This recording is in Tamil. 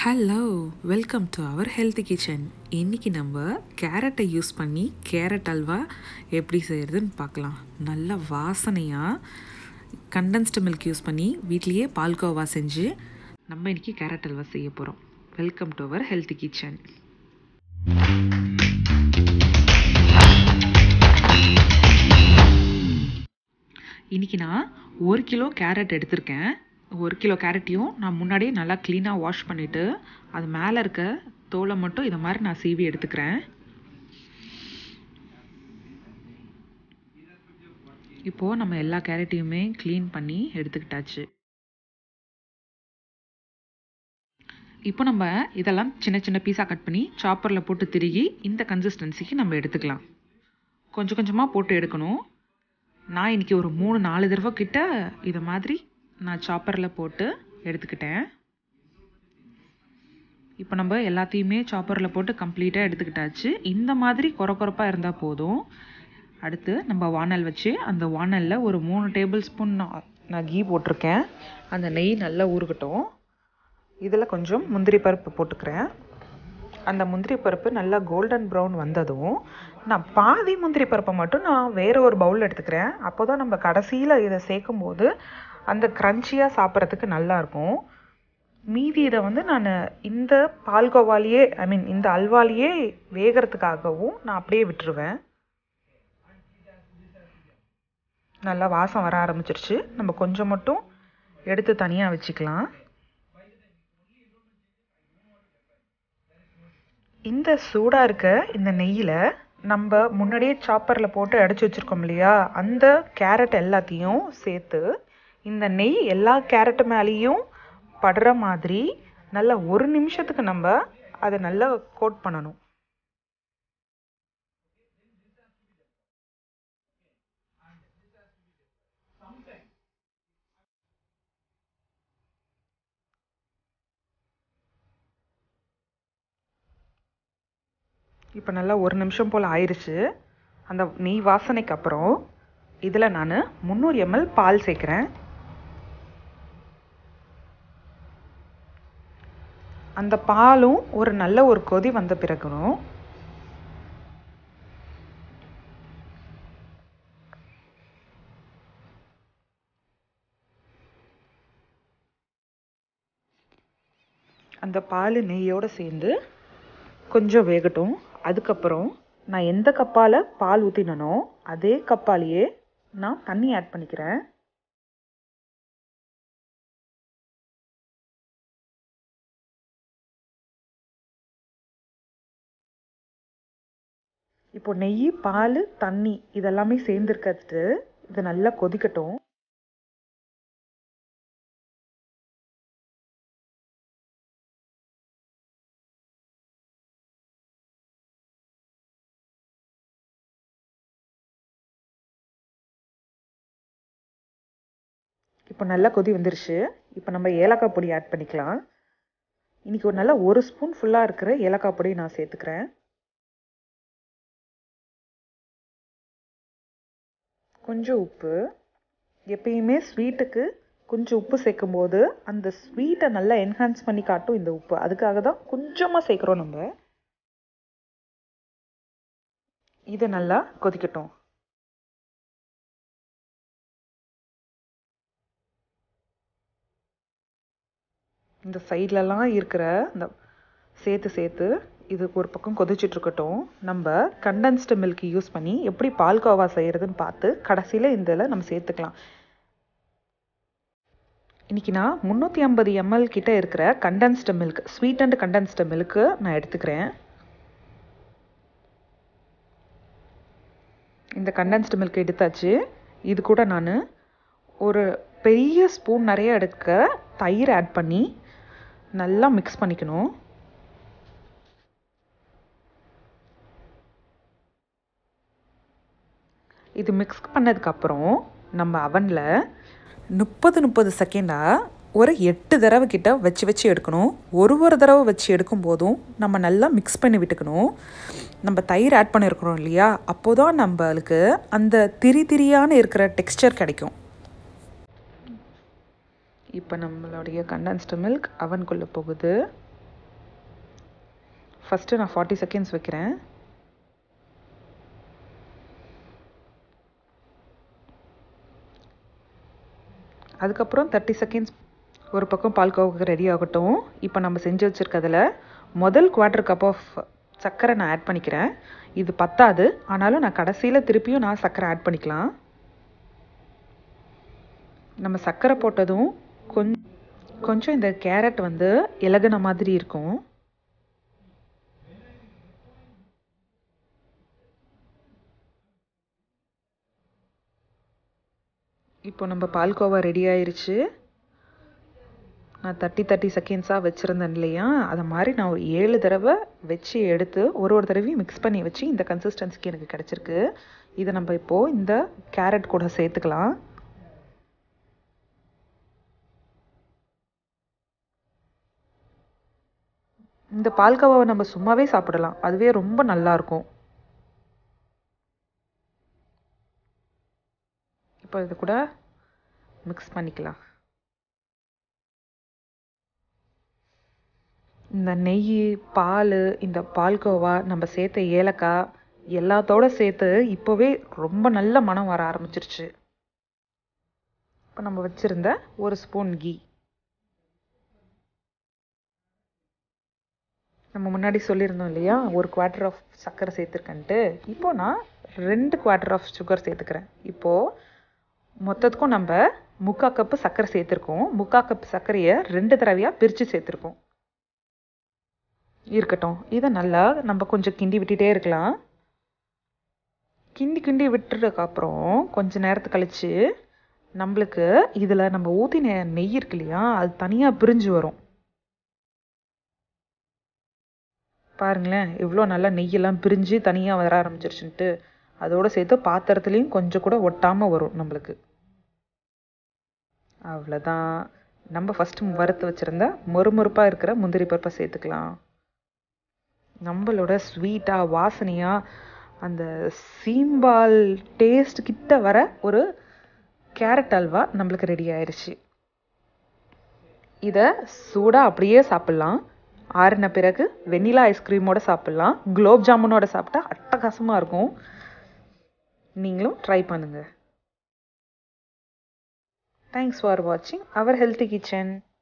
hello welcome to our healthy kitchen இன்றைக்கி நம்ம கேரட்டை யூஸ் பண்ணி கேரட் அல்வா எப்படி செய்கிறதுன்னு பார்க்கலாம் நல்ல வாசனையாக கண்டென்ஸ்டு மில்க் யூஸ் பண்ணி வீட்லேயே பால்கோவா செஞ்சு நம்ம இன்றைக்கி கேரட் அல்வா செய்ய போகிறோம் welcome to our healthy kitchen இன்றைக்கி நான் ஒரு கிலோ கேரட் எடுத்திருக்கேன் ஒரு கிலோ கேரட்டையும் நான் முன்னாடியே நல்லா க்ளீனாக வாஷ் பண்ணிவிட்டு அது மேலே இருக்க தோலை மட்டும் இதை மாதிரி நான் சீவி எடுத்துக்கிறேன் இப்போது நம்ம எல்லா கேரட்டையுமே க்ளீன் பண்ணி எடுத்துக்கிட்டாச்சு இப்போ நம்ம இதெல்லாம் சின்ன சின்ன பீஸாக கட் பண்ணி சாப்பரில் போட்டு திருகி இந்த கன்சிஸ்டன்சிக்கு நம்ம எடுத்துக்கலாம் கொஞ்சம் கொஞ்சமாக போட்டு எடுக்கணும் நான் இன்றைக்கி ஒரு மூணு நாலு தடவை கிட்ட இதை மாதிரி நான் சாப்பரில் போட்டு எடுத்துக்கிட்டேன் இப்போ நம்ம எல்லாத்தையுமே சாப்பரில் போட்டு கம்ப்ளீட்டாக எடுத்துக்கிட்டாச்சு இந்த மாதிரி குறை குறைப்பாக இருந்தால் போதும் அடுத்து நம்ம வானல் வச்சு அந்த வானலில் ஒரு மூணு டேபிள் ஸ்பூன் நான் நான் கீ போட்டிருக்கேன் அந்த நெய் நல்லா ஊறுகட்டும் இதில் கொஞ்சம் முந்திரி பருப்பு போட்டுக்கிறேன் அந்த முந்திரி பருப்பு நல்லா கோல்டன் ப்ரௌன் வந்ததும் நான் பாதி முந்திரி பருப்பை மட்டும் நான் வேறு ஒரு பவுல் எடுத்துக்கிறேன் அப்போ தான் நம்ம கடைசியில் இதை சேர்க்கும் போது அந்த க்ரன்ச்சியாக சாப்பிட்றதுக்கு நல்லாயிருக்கும் மீதி இதை வந்து நான் இந்த பால்கோவாலேயே ஐ மீன் இந்த அல்வாலேயே வேகிறதுக்காகவும் நான் அப்படியே விட்டுருவேன் நல்லா வாசம் வர ஆரம்பிச்சிருச்சு நம்ம கொஞ்சம் மட்டும் எடுத்து தனியாக வச்சுக்கலாம் இந்த சூடாக இருக்க இந்த நெய்யில் நம்ம முன்னாடியே சாப்பரில் போட்டு அடைச்சி வச்சுருக்கோம் இல்லையா அந்த கேரட் எல்லாத்தையும் சேர்த்து இந்த நெய் எல்லா கேரட்டு மேலேயும் படுற மாதிரி நல்லா ஒரு நிமிஷத்துக்கு நம்ம அதை நல்லா கோட் பண்ணணும் இப்போ நல்லா ஒரு நிமிஷம் போல் ஆயிடுச்சு அந்த நெய் வாசனைக்கு அப்புறம் இதில் நான் முந்நூறு எம்எல் பால் சேர்க்குறேன் அந்த பாலும் ஒரு நல்ல ஒரு கொதி வந்த பிறகும் அந்த பால் நெய்யோடு சேர்ந்து கொஞ்சம் வேகட்டும் அதுக்கப்புறம் நான் எந்த கப்பால் பால் ஊற்றினனோ அதே கப்பாலேயே நான் தண்ணி ஆட் பண்ணிக்கிறேன் இப்போ நெய் பால் தண்ணி இதெல்லாமே சேர்ந்துருக்கிறது இது நல்லா கொதிக்கட்டும் இப்போ நல்லா கொதி வந்துருச்சு இப்போ நம்ம ஏலக்காய் பொடி ஆட் பண்ணிக்கலாம் இன்றைக்கி ஒரு நல்லா ஒரு ஸ்பூன் ஃபுல்லாக இருக்கிற ஏலக்காய் பொடி நான் சேர்த்துக்கிறேன் கொஞ்சம் உப்பு எப்பயுமே ஸ்வீட்டுக்கு கொஞ்சம் உப்பு சேர்க்கும்போது அந்த ஸ்வீட்டை நல்லா என்ஹான்ஸ் பண்ணி காட்டும் இந்த உப்பு அதுக்காக தான் கொஞ்சமாக சேர்க்குறோம் நம்ம இது நல்லா கொதிக்கட்டும் இந்த சைட்லலாம் இருக்கிற இந்த சேர்த்து சேர்த்து இது ஒரு பக்கம் கொதிச்சிட்ருக்கட்டும் நம்ம கண்டென்ஸ்டு மில்க் யூஸ் பண்ணி எப்படி பால்கோவா செய்கிறதுன்னு பார்த்து கடைசியில் இதில் நம்ம சேர்த்துக்கலாம் இன்றைக்கி நான் முந்நூற்றி ஐம்பது எம்எல் கிட்ட இருக்கிற condensed milk sweet and condensed milk நான் எடுத்துக்கிறேன் இந்த கண்டென்ஸ்டு மில்க் எடுத்தாச்சு இது கூட நான் ஒரு பெரிய ஸ்பூன் நிறைய எடுக்க தயிர் ஆட் பண்ணி நல்லா மிக்ஸ் பண்ணிக்கணும் இது மிக்ஸ் பண்ணதுக்கப்புறம் நம்ம அவனில் முப்பது முப்பது செகண்டாக ஒரு எட்டு தடவை கிட்ட வச்சு வச்சு எடுக்கணும் ஒரு ஒரு தடவை வச்சு எடுக்கும் போதும் நம்ம நல்லா மிக்ஸ் பண்ணி விட்டுக்கணும் நம்ம தயிர் ஆட் பண்ணியிருக்கிறோம் இல்லையா அப்போ தான் நம்மளுக்கு அந்த திரி திரியான இருக்கிற டெக்ஸ்டர் கிடைக்கும் இப்போ நம்மளுடைய கண்டென்ஸ்டு மில்க் அவனுக்குள்ளே போகுது ஃபஸ்ட்டு நான் ஃபார்ட்டி செகண்ட்ஸ் வைக்கிறேன் அதுக்கப்புறம் தேர்ட்டி செகண்ட்ஸ் ஒரு பக்கம் பால்கோவாக்கு ரெடி ஆகட்டும் இப்போ நம்ம செஞ்சு வச்சுருக்கிறதுல முதல் குவார்ட்டர் கப் ஆஃப் சர்க்கரை நான் ஆட் பண்ணிக்கிறேன் இது பத்தாது ஆனாலும் நான் கடைசியில் திருப்பியும் நான் சர்க்கரை ஆட் பண்ணிக்கலாம் நம்ம சர்க்கரை போட்டதும் கொஞ்சம் கொஞ்சம் இந்த கேரட் வந்து இலகுன மாதிரி இருக்கும் இப்போ நம்ம பால்கோவா ரெடி ஆயிருச்சு நான் தேர்ட்டி தேர்ட்டி செகண்ட்ஸாக வச்சுருந்தேன் இல்லையா அதை மாதிரி நான் ஒரு ஏழு தடவை வச்சு எடுத்து ஒரு ஒரு தடவையும் மிக்ஸ் பண்ணி வச்சு இந்த கன்சிஸ்டன்சிக்கு எனக்கு கிடச்சிருக்கு இதை நம்ம இப்போது இந்த கேரட் கூட சேர்த்துக்கலாம் இந்த பால்கோவாவை நம்ம சும்மாவே சாப்பிடலாம் அதுவே ரொம்ப நல்லாயிருக்கும் இப்போ இது கூட மிக்ஸ் பண்ணிக்கலாம் இந்த நெய் பால் இந்த பால்கோவா நம்ம சேர்த்த ஏலக்காய் எல்லாத்தோட சேர்த்து இப்போவே ரொம்ப நல்ல மனம் வர ஆரம்பிச்சிருச்சு இப்போ நம்ம வச்சுருந்த ஒரு ஸ்பூன் கீ நம்ம முன்னாடி சொல்லியிருந்தோம் இல்லையா ஒரு குவார்ட்டர் ஆஃப் சர்க்கரை சேர்த்துருக்கேன்ட்டு இப்போ நான் ரெண்டு குவார்ட்டர் ஆஃப் சுகர் சேர்த்துக்கிறேன் இப்போது மொத்தத்துக்கும் நம்ம முக்கா கப்பு சர்க்கரை சேர்த்துருக்கோம் முக்கா கப் சர்க்கரையை ரெண்டு தடவையாக பிரித்து சேர்த்துருக்கோம் இருக்கட்டும் இதை நல்லா நம்ம கொஞ்சம் கிண்டி விட்டுட்டே இருக்கலாம் கிண்டி கிண்டி விட்டுறதுக்கப்புறம் கொஞ்ச நேரத்து கழித்து நம்மளுக்கு இதில் நம்ம ஊற்றின நெய் இருக்கு இல்லையா அது தனியாக பிரிஞ்சு வரும் பாருங்களேன் எவ்வளோ நல்லா நெய்யெல்லாம் பிரிஞ்சு தனியாக வர ஆரம்பிச்சிருச்சுன்ட்டு அதோடு சேர்த்து பாத்திரத்துலேயும் கொஞ்சம் கூட ஒட்டாமல் வரும் நம்மளுக்கு அவ்வளோதான் நம்ம ஃபஸ்ட்டு வறுத்து வச்சுருந்த மொறுமொறுப்பாக இருக்கிற முந்திரி பருப்பை சேர்த்துக்கலாம் நம்மளோட ஸ்வீட்டாக வாசனையாக அந்த சீம்பால் டேஸ்ட் கிட்ட வர ஒரு கேரட் அல்வா நம்மளுக்கு ரெடி ஆயிடுச்சு இதை சூடாக அப்படியே சாப்பிட்லாம் ஆறின பிறகு வெண்ணிலா ஐஸ்கிரீமோட சாப்பிட்லாம் குலோப் ஜாமுனோட சாப்பிட்டா அட்டகாசமாக இருக்கும் நீங்களும் ட்ரை பண்ணுங்கள் தேங்க்ஸ் ஃபார் வாட்சிங் அவர் ஹெல்த்தி கிச்சன்